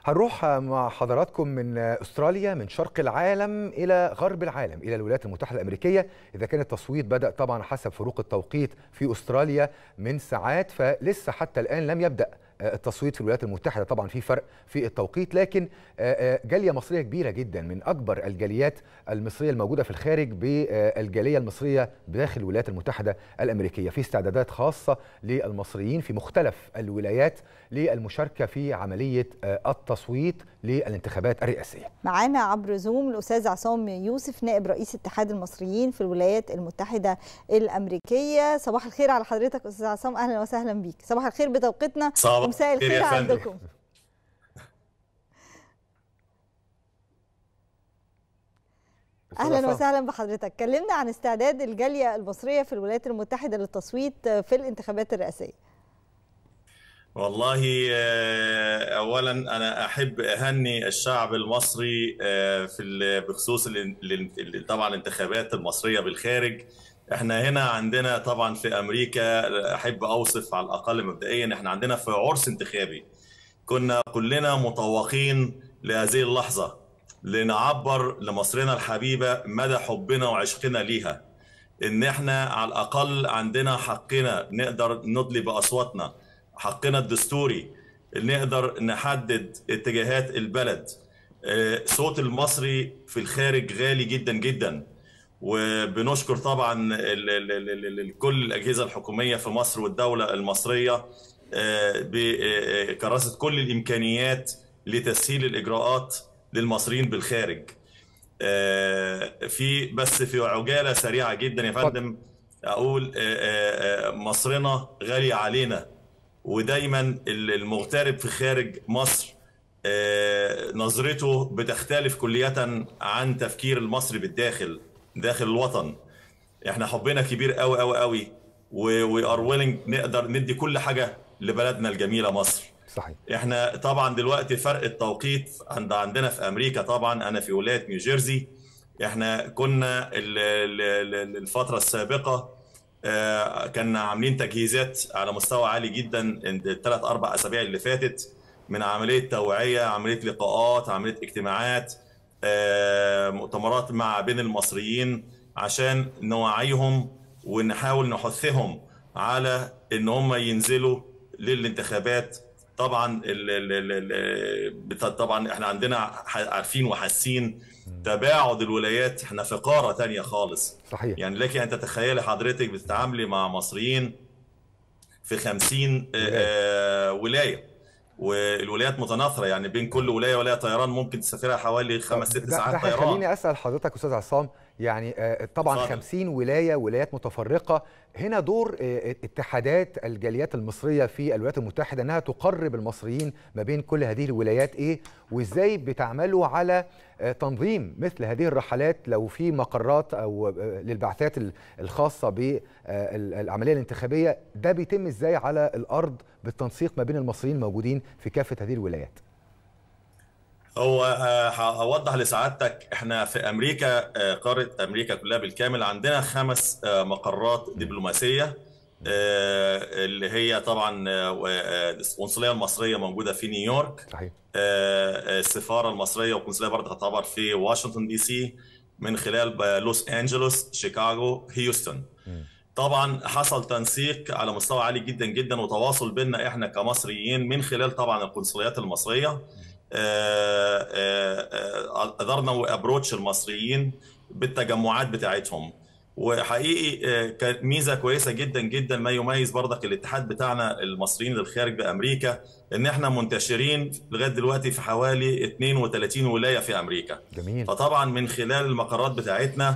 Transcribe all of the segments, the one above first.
هنروح مع حضراتكم من استراليا من شرق العالم الى غرب العالم الى الولايات المتحده الامريكيه اذا كان التصويت بدا طبعا حسب فروق التوقيت في استراليا من ساعات فلسه حتى الان لم يبدا التصويت في الولايات المتحده طبعا في فرق في التوقيت لكن جاليه مصريه كبيره جدا من اكبر الجاليات المصريه الموجوده في الخارج بالجاليه المصريه بداخل الولايات المتحده الامريكيه في استعدادات خاصه للمصريين في مختلف الولايات للمشاركه في عمليه التصويت للانتخابات الرئاسيه. معانا عبر زوم الاستاذ عصام يوسف نائب رئيس اتحاد المصريين في الولايات المتحده الامريكيه، صباح الخير على حضرتك استاذ عصام اهلا وسهلا بيك، صباح الخير بتوقيتنا ومساء الخير عندكم. اهلا وسهلا بحضرتك كلمنا عن استعداد الجاليه المصريه في الولايات المتحده للتصويت في الانتخابات الرئاسيه والله اولا انا احب اهني الشعب المصري في بخصوص طبعا الانتخابات المصريه بالخارج احنا هنا عندنا طبعا في امريكا احب اوصف على الاقل مبدئيا احنا عندنا في عرس انتخابي كنا كلنا متوقين لهذه اللحظه لنعبر لمصرنا الحبيبه مدى حبنا وعشقنا ليها ان احنا على الاقل عندنا حقنا نقدر ندلي باصواتنا حقنا الدستوري نقدر نحدد اتجاهات البلد صوت المصري في الخارج غالي جدا جدا وبنشكر طبعا كل الاجهزه الحكوميه في مصر والدوله المصريه بكراسه كل الامكانيات لتسهيل الاجراءات للمصريين بالخارج في بس في عجاله سريعه جدا يا فندم اقول مصرنا غالي علينا ودايما المغترب في خارج مصر نظرته بتختلف كلية عن تفكير المصري بالداخل داخل الوطن احنا حبنا كبير قوي قوي قوي وي ار ويلنج نقدر ندي كل حاجة لبلدنا الجميلة مصر صحيح احنا طبعا دلوقتي فرق التوقيت عند عندنا في امريكا طبعا انا في ولايه نيوجيرسي احنا كنا الفتره السابقه كنا عاملين تجهيزات على مستوى عالي جدا الثلاث اربع اسابيع اللي فاتت من عمليه توعيه عمليه لقاءات عمليه اجتماعات مؤتمرات مع بين المصريين عشان نوعيهم ونحاول نحثهم على ان هم ينزلوا للانتخابات طبعا ال ال طبعا احنا عندنا عارفين وحاسين تباعد الولايات احنا في قاره تانية خالص صحيح يعني لك ان تتخيلي حضرتك بتتعاملي مع مصريين في 50 آه ولايه والولايات متناثره يعني بين كل ولايه ولايه طيران ممكن تسافرها حوالي خمس ست ساعات طيران ده خليني اسال حضرتك استاذ عصام يعني طبعا صحيح. 50 ولايه ولايات متفرقه هنا دور اتحادات الجاليات المصريه في الولايات المتحده انها تقرب المصريين ما بين كل هذه الولايات ايه وازاي بتعملوا على تنظيم مثل هذه الرحلات لو في مقرات او للبعثات الخاصه بالعمليه الانتخابيه ده بيتم ازاي على الارض بالتنسيق ما بين المصريين الموجودين في كافه هذه الولايات هو هوضح لسعادتك احنا في امريكا قاره امريكا كلها بالكامل عندنا خمس مقرات دبلوماسيه اللي هي طبعا القنصليه المصريه موجوده في نيويورك صحيح السفاره المصريه والقنصليه برضه تعتبر في واشنطن دي سي من خلال لوس انجلوس شيكاغو هيوستن طبعا حصل تنسيق على مستوى عالي جدا جدا وتواصل بيننا احنا كمصريين من خلال طبعا القنصليات المصريه قدرنا وابروتش المصريين بالتجمعات بتاعتهم وحقيقي كانت ميزه كويسه جدا جدا ما يميز برضك الاتحاد بتاعنا المصريين للخارج بامريكا ان احنا منتشرين لغايه دلوقتي في حوالي 32 ولايه في امريكا جميل فطبعا من خلال المقرات بتاعتنا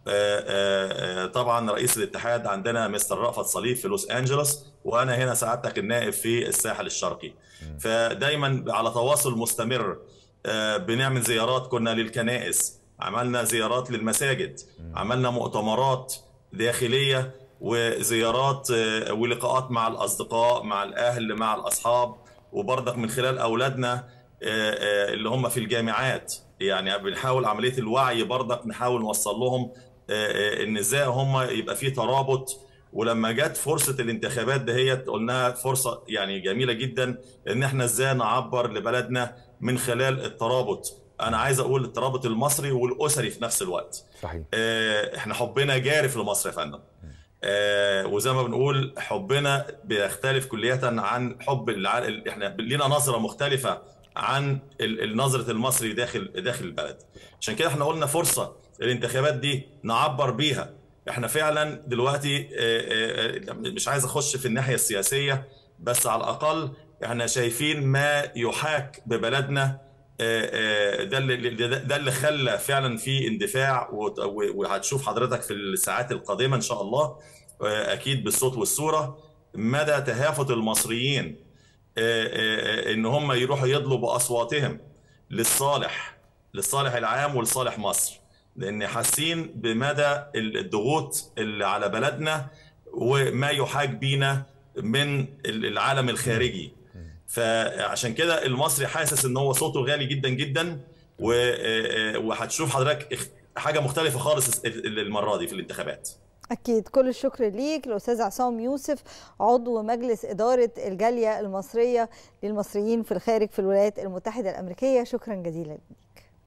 طبعا رئيس الاتحاد عندنا مستر رأفت صليب في لوس انجلوس وانا هنا سعادتك النائب في الساحل الشرقي فدايما على تواصل مستمر بنعمل زيارات كنا للكنائس عملنا زيارات للمساجد عملنا مؤتمرات داخليه وزيارات ولقاءات مع الاصدقاء مع الاهل مع الاصحاب وبرضك من خلال اولادنا اللي هم في الجامعات يعني بنحاول عمليه الوعي برضك نحاول نوصل لهم ان ازاي هم يبقى في ترابط ولما جت فرصه الانتخابات دهيت قلناها فرصه يعني جميله جدا ان احنا ازاي نعبر لبلدنا من خلال الترابط انا عايز اقول الترابط المصري والاسري في نفس الوقت صحيح احنا حبنا جارف لمصر يا فندم آه وزي ما بنقول حبنا بيختلف كلية عن حب الع... احنا لينا نظرة مختلفة عن نظرة المصري داخل داخل البلد عشان كده احنا قلنا فرصة الانتخابات دي نعبر بيها احنا فعلا دلوقتي آه آه مش عايز اخش في الناحية السياسية بس على الاقل احنا شايفين ما يحاك ببلدنا ده اللي ده اللي خلى فعلا في اندفاع وهتشوف حضرتك في الساعات القادمه ان شاء الله اكيد بالصوت والصوره مدى تهافت المصريين ان هم يروحوا يدلوا باصواتهم للصالح للصالح العام ولصالح مصر لان حاسين بمدى الضغوط اللي على بلدنا وما يحاك بينا من العالم الخارجي فعشان كده المصري حاسس ان هو صوته غالي جدا جدا وهتشوف حضرتك حاجه مختلفه خالص المره دي في الانتخابات أكيد كل الشكر ليك الأستاذ عصام يوسف عضو مجلس إدارة الجالية المصرية للمصريين في الخارج في الولايات المتحدة الأمريكية شكرا جزيلا